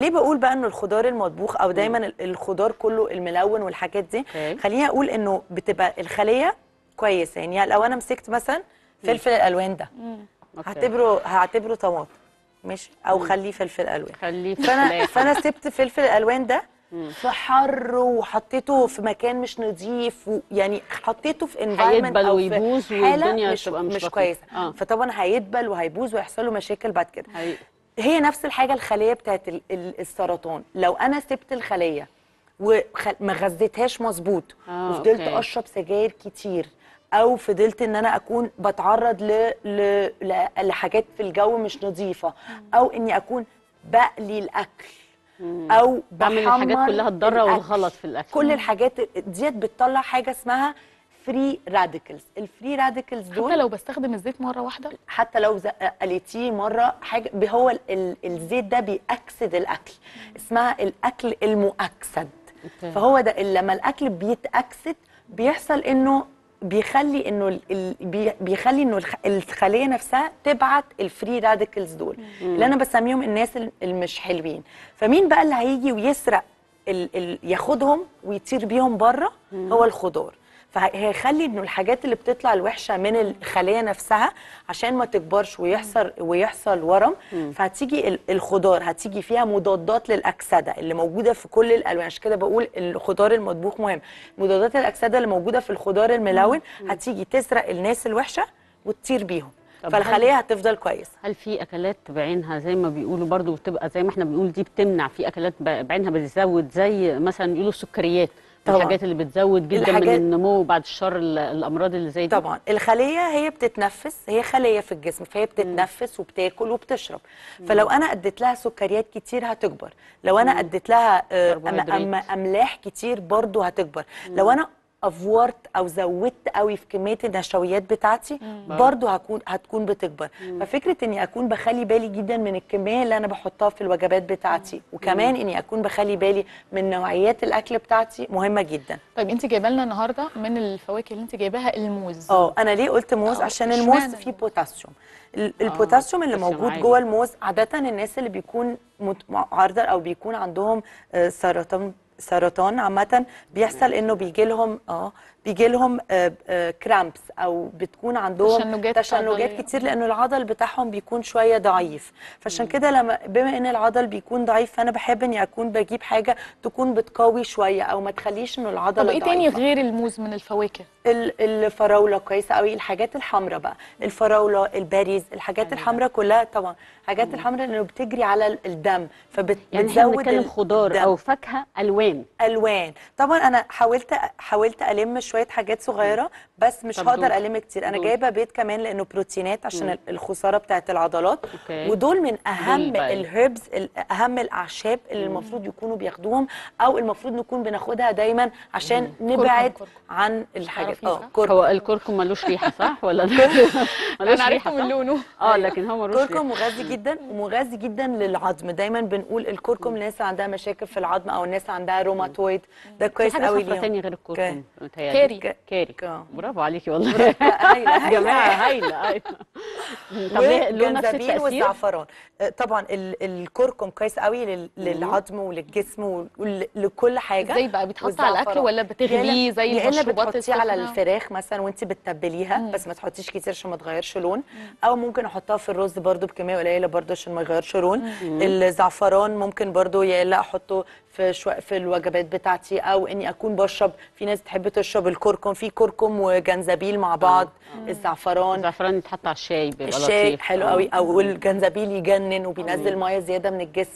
ليه بقول بقى انه الخضار المطبوخ او دايما ال- الخضار كله الملون والحاجات دي أوكي. خليني اقول انه بتبقى الخليه كويسه يعني لو انا مسكت مثلا فلفل الالوان ده أوكي. هعتبره هعتبره طماطم ماشي او خليه فلفل الوان خليه في فانا الخلايا. فانا سبت فلفل الالوان ده في حر وحطيته في مكان مش نظيف يعني حطيته في انفايرمنت هيدبل او ويبوظ في حاله والدنيا مش تبقى مش مش لطيفة. كويسه آه. فطبعا هيدبل وهيبوظ ويحصل له مشاكل بعد كده حقيقي. هي نفس الحاجه الخليه بتاعت ال- ال- السرطان لو انا سبت الخليه وما غذيتهاش مظبوط آه، وفضلت أوكي. اشرب سجاير كتير او فضلت ان انا اكون بتعرض ل... ل... ل... لحاجات في الجو مش نظيفه او اني اكون بقلي الاكل او بعمل الحاجات بحمر كلها الضاره الأكل. والغلط في الاكل كل الحاجات ديت بتطلع حاجه اسمها فري راديكلز الفري راديكلز دول حتى لو بستخدم الزيت مره واحده حتى لو ز- قليتيه مره حاجه ب- هو ال- ال- الزيت ده بيأكسد الاكل اسمها الاكل المؤكسد أوكي. فهو ده ال- لما الاكل بيتأكسد بيحصل انه بيخلي انه ال- ال- بي- بيخلي انه الخ- الخليه نفسها تبعت الفري راديكلز دول اللي انا بسميهم الناس ال- المش حلوين فمين بقى اللي هيجي ويسرق ال ال ياخدهم ويطير بيهم بره هو الخضار فهيخلي انه الحاجات اللي بتطلع الوحشه من الخليه نفسها عشان ما تكبرش ويحصل ويحصل ورم فهتيجي ال- الخضار هتيجي فيها مضادات للاكسده اللي موجوده في كل الالوان عشان كده بقول الخضار المطبوخ مهم مضادات الاكسده اللي موجوده في الخضار الملون هتيجي تسرق الناس الوحشه وتطير بيهم طب فالخليه هتفضل كويسه هل في اكلات بعينها زي ما بيقولوا برضو بتبقى زي ما احنا بنقول دي بتمنع في اكلات ب- بعينها بتزود زي مثلا بيقولوا السكريات من طبعاً. الحاجات اللي بتزود جدا من الحاجات- النمو بعد الشر ال- الامراض اللي زي دي طبعا الخليه هي بتتنفس هي خليه في الجسم فهي بتتنفس وبتاكل وبتشرب فلو انا اديت لها سكريات كتير هتكبر لو انا اديت لها آه، أم كربوهيدرات. أم املاح كتير برضو هتكبر لو انا افورت او زودت قوي في كميه النشويات بتاعتي برضو هكون هتكون بتكبر ففكره اني اكون بخلي بالي جدا من الكميه اللي انا بحطها في الوجبات بتاعتي وكمان اني اكون بخلي بالي من نوعيات الاكل بتاعتي مهمه جدا طيب انت جايبه لنا النهارده من الفواكه اللي انت جايباها الموز اه انا ليه قلت موز آه، عشان اشمعنى الموز الموز؟ فيه بوتاسيوم ال- البوتاسيوم اللي بوتاسيوم موجود عالي. جوه الموز عاده الناس اللي بيكون مت- معرضه او بيكون عندهم آه، سرطان سرطان عامه بيحصل انه بيجي لهم اه بيجي لهم كرامبس او بتكون عندهم تشنجات تشنجات عضلية. كتير لانه العضل بتاعهم بيكون شويه ضعيف فعشان كده لما بما ان العضل بيكون ضعيف فانا بحب اني اكون بجيب حاجه تكون بتقوي شويه او ما تخليش انه العضله طب ايه تاني ضعيفة. غير الموز من الفواكه ال- الفراوله كويسه قوي الحاجات الحمراء بقى الفراوله الباريز الحاجات الحمراء كلها طبعا الحاجات الحمراء لانه بتجري على ال- الدم يعني احنا فبتزود بنتكلم خضار او فاكهه الوان الوان طبعا انا حاولت حاولت الم شويه حاجات صغيره بس مش طب هقدر دول- الم كتير انا دول. جايبه بيض كمان لانه بروتينات عشان ال- الخساره بتاعت العضلات أوكي. ودول من اهم بقى. الهيربز اهم الاعشاب اللي المفروض يكونوا بياخدوهم او المفروض نكون بناخدها دايما عشان نبعد كركم. عن الحاجات تعرفيه اه صح؟ كركم هو الكركم ملوش ريحه صح ولا ملوش انا عرفته ريحه من صح؟ لونه اه لكن هو ملوش الكركم ريحه مغذي جدا ومغذي جدا للعظم دايما بنقول الكركم للناس اللي عندها مشاكل في العظم او الناس عندها روماتويد ده في كويس حاجه قوي صفرا ليهم تاني غير الكركم اوكي. متهيألي. كاري. كاري آه. برافو عليكي والله هايلة، يا هايلة. جماعه هايله ايوه طب ليه له نفس والجنزبيل التاثير والزعفران آه، طبعا ال- الكركم كويس قوي لل- للعظم وللجسم ولكل حاجه ازاي بقى بيتحط على الاكل والزعفران. ولا بتغليه زي يا الا المشروبات بتحطيه على السخنة؟ الفراخ مثلا وانت بتتبليها بس ما تحطيش كتير عشان ما تغيرش لون او ممكن احطها في الرز برضو بكميه قليله برضو عشان ما يغيرش لون الزعفران ممكن برضو يا الا احطه في شو في الوجبات بتاعتي او اني اكون بشرب في ناس تحب تشرب الكركم في كركم وجنزبيل مع بعض الزعفران الزعفران يتحط على الشاي بيبقى الشاي لطيف حلو آه. قوي او الجنزبيل يجنن وبينزل ميه زياده من الجسم